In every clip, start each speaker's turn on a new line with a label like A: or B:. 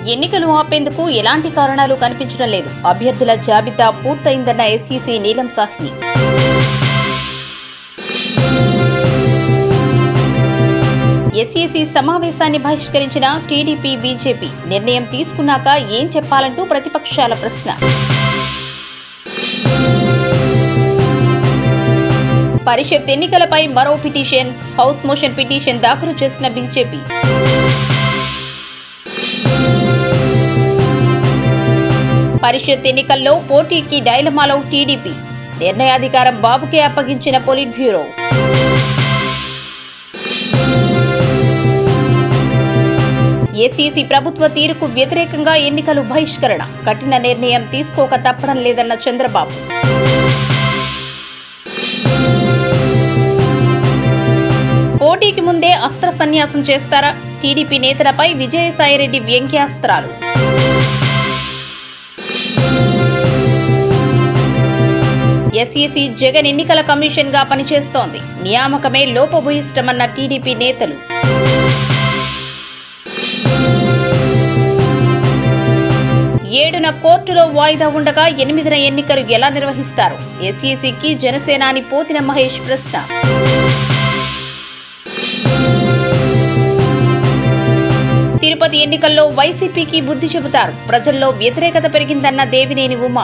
A: ఎన్నికలు ఆపేందుకు ఎలాంటి కారణాలు కనిపించడం లేదు అభ్యర్థుల జాబితా పూర్తయిందన్న ఎస్ఈసీ నీలం సాహ్ని ఎస్ఈసీ సమావేశాన్ని బహిష్కరించిన టీడీపీ బీజేపీ నిర్ణయం తీసుకున్నాక ఏం చెప్పాలంటూ ప్రతిపక్షాల ప్రశ్న పరిషత్ ఎన్నికలపై మరో పిటిషన్ హౌస్ మోషన్ పిటిషన్ దాఖలు చేసిన బీజేపీ పరిషత్ ఎన్నికల్లో పోటీకి డైలమాలో టీడీపీ నిర్ణయాధికారం బాబుకే అప్పగించిన పొలిట్ బ్యూరో ఏసీసీ ప్రభుత్వ తీరుకు వ్యతిరేకంగా ఎన్నికలు బహిష్కరణ కఠిన నిర్ణయం తీసుకోక తప్పడం లేదన్న చంద్రబాబు పోటీకి ముందే అస్త్ర సన్యాసం చేస్తారా టీడీపీ నేతలపై విజయసాయిరెడ్డి వ్యంగ్యాస్త్రాలు ఎస్ఈసీ జగన్ ఎన్నికల కమిషన్ గా పనిచేస్తోంది నియామకమే లోపభూయిష్టమన్న టీడీపీ నేతలు ఏడున కోర్టులో వాయిదా ఉండగా ఎనిమిదిన ఎన్నికలు ఎలా నిర్వహిస్తారు ఎస్ఈసీకి జనసేనాని పోతిన మహేష్ ప్రశ్న తిరుపతి ఎన్నికల్లో వైసీపీకి బుద్ధి చెబుతారు ప్రజల్లో వ్యతిరేకత పెరిగిందన్న దేవినేని ఉమా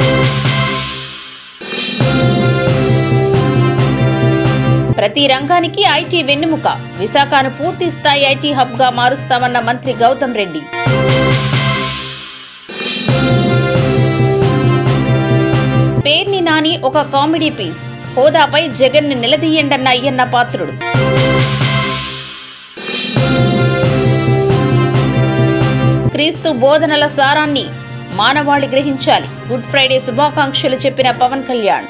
A: ప్రతి రంగానికి ఐటీ వెన్నెముక విశాఖను పూర్తి స్థాయి ఐటీ హబ్ గా మారుస్తామన్న మంత్రి గౌతమ్ రెడ్డి పేర్ని నాని ఒక కామెడీ పీస్ హోదాపై జగన్ ని నిలదీయండన్న అయ్యన్న పాత్రుడు క్రీస్తు బోధనల సారాన్ని మానవాళి గ్రహించాలి గుడ్ ఫ్రైడే శుభాకాంక్షలు చెప్పిన పవన్ కళ్యాణ్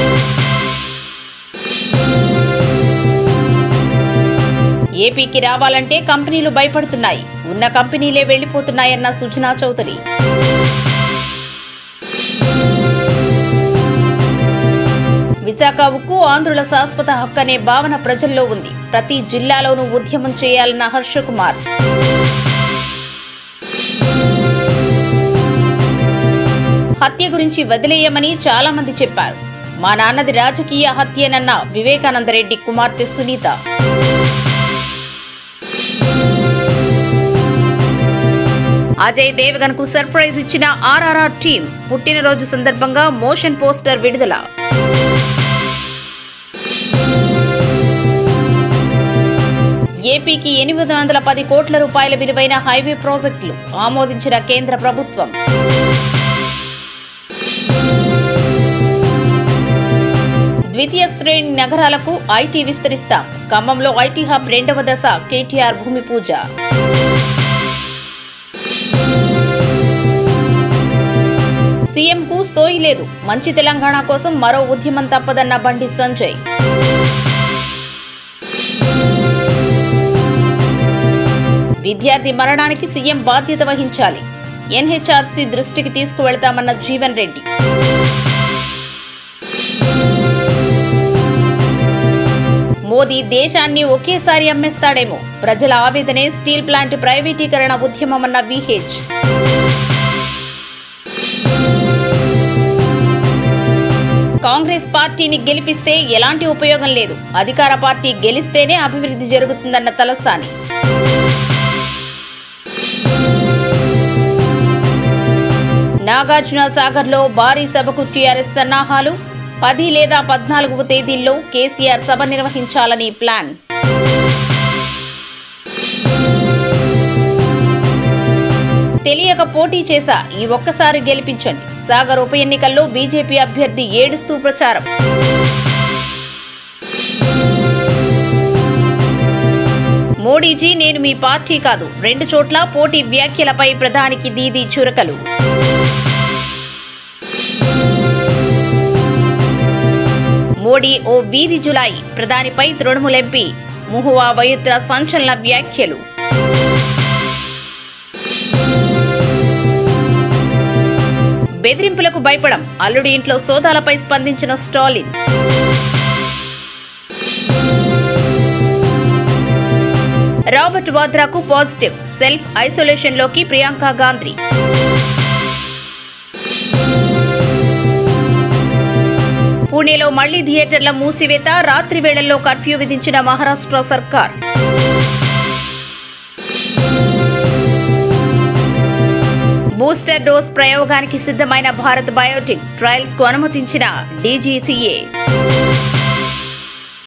A: ఏపీకి రావాలంటే కంపెనీలు భయపడుతున్నాయి ఉన్న కంపెనీలే వెళ్లిపోతున్నాయన్న సుజనా చౌదరి విశాఖ ఉక్కు ఆంధ్రుల శాశ్వత హక్కు అనే భావన ప్రజల్లో ఉంది ప్రతి జిల్లాలోనూ ఉద్యమం చేయాలన్న హర్షకుమార్ హత్య గురించి వదిలేయమని చాలా మంది చెప్పారు మా నాన్నది రాజకీయ హత్యేనన్న వివేకానందరెడ్డి కుమార్తె సునీత అజయ్ దేవగన్ కు సర్ప్రైజ్ ఇచ్చిన ఆర్ఆర్ఆర్ టీం పుట్టినరోజు సందర్భంగా మోషన్ పోస్టర్ విడుదల ఏపీకి ఎనిమిది వందల పది కోట్ల రూపాయల విలువైన హైవే ప్రాజెక్టులు ఆమోదించిన కేంద్ర ప్రభుత్వం ద్వితీయ శ్రేణి నగరాలకు ఐటీ విస్తరిస్తాం ఖమ్మంలో ఐటీ హబ్ రెండవ దశ కేటీఆర్ భూమి పూజ సీఎంకు సోయి లేదు మంచి తెలంగాణ కోసం మరో ఉద్యమం తప్పదన్న బండి సంజయ్ విద్యార్థి మరణానికి సీఎం బాధ్యత వహించాలి ఎన్హెచ్ఆర్సీ దృష్టికి తీసుకువెళ్తామన్న జీవన్ రెడ్డి మోదీ దేశాన్ని ఒకేసారి అమ్మేస్తాడేమో ప్రజల ఆవేదనే స్టీల్ ప్లాంట్ ప్రైవేటీకరణ ఉద్యమమన్న విహెచ్ కాంగ్రెస్ పార్టీని గెలిపిస్తే ఎలాంటి ఉపయోగం లేదు అధికార పార్టీ గెలిస్తేనే అభివృద్ధి జరుగుతుందన్న తలసాని నాగార్జున సాగర్ లో భారీ సభకు టీఆర్ఎస్ సన్నాహాలు పది లేదా పద్నాలుగవ తేదీల్లో కేసీఆర్ సభ నిర్వహించాలని ప్లాన్ తెలియక పోటీ చేశా ఈ ఒక్కసారి గెలిపించండి సాగర్ ఉప ఎన్నికల్లో బీజేపీ అభ్యర్థి ఏడుస్తూ ప్రచారం మోడీజీ నేను మీ పార్టీ కాదు రెండు చోట్ల పోటీ వ్యాఖ్యలపై ప్రధానికి దీదీ చురకలు మోడీ ఓ వీధి జులాయి ప్రధానిపై తృణమూల్ ఎంపీ ముహువా వయుత్ర సంచలన వ్యాఖ్యలు బెదిరింపులకు భయపడం అల్లుడి ఇంట్లో సోదాలపై స్పందించిన స్టాలిన్ రాబర్ట్ వాద్రాకు పాజిటివ్ సెల్ఫ్ ఐసోలేషన్లోకి ప్రియాంక గాంధీ పూణేలో మళ్లీ థియేటర్ల మూసివేత రాత్రి వేళల్లో కర్ఫ్యూ విధించిన మహారాష్ట్ర సర్కార్ బూస్టర్ డోస్ ప్రయోగానికి సిద్ధమైన భారత్ బయోటిక్ ట్రయల్స్ కు అనుమతించిన డీజీసీఏ